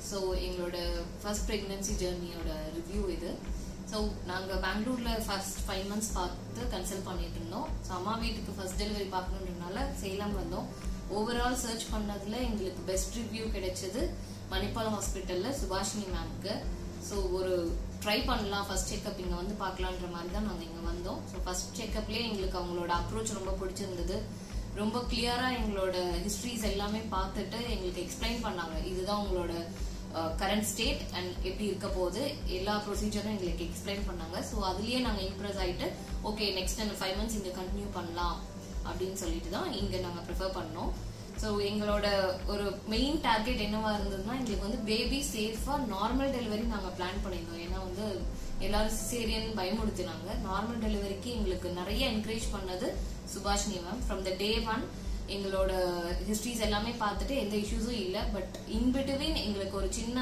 so எங்களோட first pregnancy ஜேர்னியோட review இது ஸோ நாங்கள் பெங்களூரில் ஃபர்ஸ்ட் ஃபைவ் மந்த்ஸ் பார்த்து கன்சல்ட் பண்ணிட்டு இருந்தோம் ஸோ அம்மா வீட்டுக்கு ஃபர்ஸ்ட் டெலிவரி பார்க்கணுன்றதுனால சேலம் வந்தோம் ஓவரால் சர்ச் பண்ணதுல எங்களுக்கு பெஸ்ட் ரிவ்யூ கிடைச்சது மணிப்பாலம் ஹாஸ்பிட்டல்ல சுபாஷினி மேம்க்கு ஸோ ஒரு ட்ரை பண்ணலாம் ஃபர்ஸ்ட் செக்அப் இங்கே வந்து பார்க்கலான்ற மாதிரி தான் நாங்கள் இங்கே வந்தோம் ஸோ ஃபர்ஸ்ட் செக்அப்லேயே எங்களுக்கு அவங்களோட அப்ரோச் ரொம்ப பிடிச்சிருந்தது ரொம்ப கிளியரா எங்களோட ஹிஸ்டரிஸ் எல்லாமே பார்த்துட்டு எங்களுக்கு எக்ஸ்பிளைன் பண்ணாங்க இதுதான் உங்களோட கரண்ட் ஸ்டேட் அண்ட் எப்படி இருக்க போகுது எல்லா ப்ரொசீஜரும் எங்களுக்கு எக்ஸ்பிளைன் பண்ணாங்க ஸோ அதுலயே நாங்கள் இம்ப்ரெஸ் ஆயிட்டு ஓகே நெக்ஸ்ட் அந்த ஃபைவ் மந்த்ஸ் இங்கே கண்டினியூ பண்ணலாம் அப்படின்னு சொல்லிட்டு தான் இங்கே நாங்கள் ப்ரிஃபர் பண்ணோம் ஸோ எங்களோட ஒரு மெயின் டார்கெட் என்னவா இருந்ததுன்னா எங்களுக்கு வந்து பேபி சேஃபா நார்மல் டெலிவரி நாங்கள் பிளான் பண்ணியிருந்தோம் ஏன்னா வந்து எல்லாரும் சிசேரியன் பயமுடுத்தினாங்க நார்மல் டெலிவரிக்கு எங்களுக்கு நிறைய என்கரேஜ் பண்ணது Subhashini ma'am from the day one எங்களோட ஹிஸ்டரிஸ் எல்லாமே பார்த்துட்டு எந்த இஷ்யூஸும் இல்லை பட் இன் பிட்வீன் எங்களுக்கு ஒரு சின்ன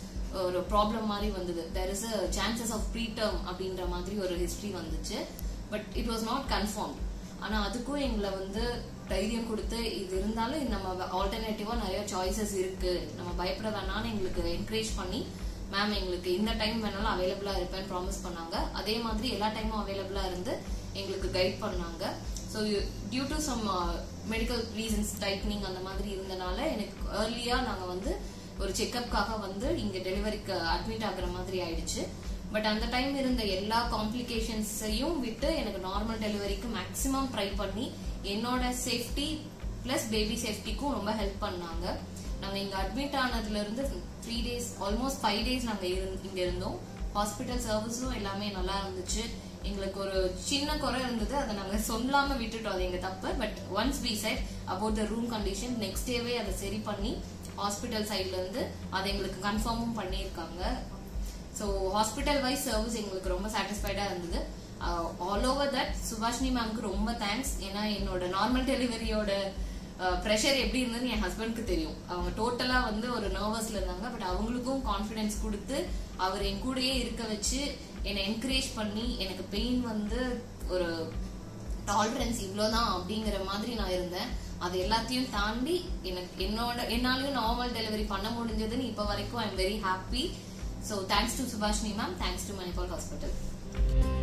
ஒரு ப்ராப்ளம் மாதிரி வந்தது there is a chances of preterm அப்படின்ற மாதிரி ஒரு ஹிஸ்டரி வந்துச்சு but it was not confirm ஆனா அதுக்கும் எங்களை வந்து தைரியம் கொடுத்து இது இருந்தாலும் இது நம்ம ஆல்டர்னேட்டிவா நிறைய சாய்ஸஸ் இருக்கு நம்ம பயப்பட வேணாம்னு எங்களுக்கு என்கரேஜ் பண்ணி மேம் எங்களுக்கு இந்த டைம் வேணாலும் அவைலபிளா இருப்பேன்னு ப்ராமிஸ் பண்ணாங்க அதே மாதிரி எல்லா டைமும் அவைலபிளா இருந்து எங்களுக்கு கைட் பண்ணாங்க so due to some medical reasons tightening அந்த மாதிரி இருந்தனால எனக்கு ஏர்லியா நாங்க வந்து ஒரு செக்அப்காக வந்து இங்க டெலிவரிக்கு அட்மிட் ஆகுற மாதிரி ஆயிடுச்சு பட் அந்த டைம் இருந்த எல்லா காம்ப்ளிகேஷன்ஸையும் விட்டு எனக்கு நார்மல் டெலிவரிக்கு மேக்ஸிமம் ட்ரை பண்ணி என்னோட சேஃப்டி பிளஸ் பேபி சேஃப்டிக்கும் ரொம்ப ஹெல்ப் பண்ணாங்க நாங்க இங்க அட்மிட் ஆனதுல இருந்து three days almost five days நாங்க இங்க இருந்தோம் ஹாஸ்பிட்டல் சர்வீஸும் எல்லாமே நல்லா இருந்துச்சு எங்களுக்கு ஒரு சின்ன குறை இருந்தது அதை நாங்க சொல்லாம விட்டுட்டோம் அது எங்க தப்பு but once we said about the room condition next டேவே அதை சரி பண்ணி ஹாஸ்பிட்டல் சைட்ல இருந்து அதை எங்களுக்கு கன்ஃபார்மும் பண்ணியிருக்காங்க ஸோ ஹாஸ்பிட்டல் வைஸ் சர்வீஸ் எங்களுக்கு ரொம்ப சாட்டிஸ்ஃபைடா இருந்தது ஆல் ஓவர் தட் சுபாஷினி மேம்க்கு ரொம்ப தேங்க்ஸ் ஏன்னா என்னோட நார்மல் டெலிவரியோட ப்ரெஷர் எப்படி இருந்ததுன்னு என் ஹஸ்பண்ட்க்கு தெரியும் அவங்க டோட்டலா வந்து ஒரு நர்வஸ்ல இருந்தாங்க பட் அவங்களுக்கும் கான்ஃபிடன்ஸ் கொடுத்து அவர் என் கூடயே இருக்க வச்சு என்னை என்கரேஜ் பண்ணி எனக்கு பெயின் வந்து ஒரு டாலரன்ஸ் இவ்வளவுதான் அப்படிங்கிற மாதிரி நான் இருந்தேன் அது எல்லாத்தையும் தாண்டி எனக்கு என்னோட என்னாலையும் நார்மல் டெலிவரி பண்ண முடிஞ்சதுன்னு இப்ப வரைக்கும் I am very happy so thanks to Subhashini ma'am thanks to Manipal hospital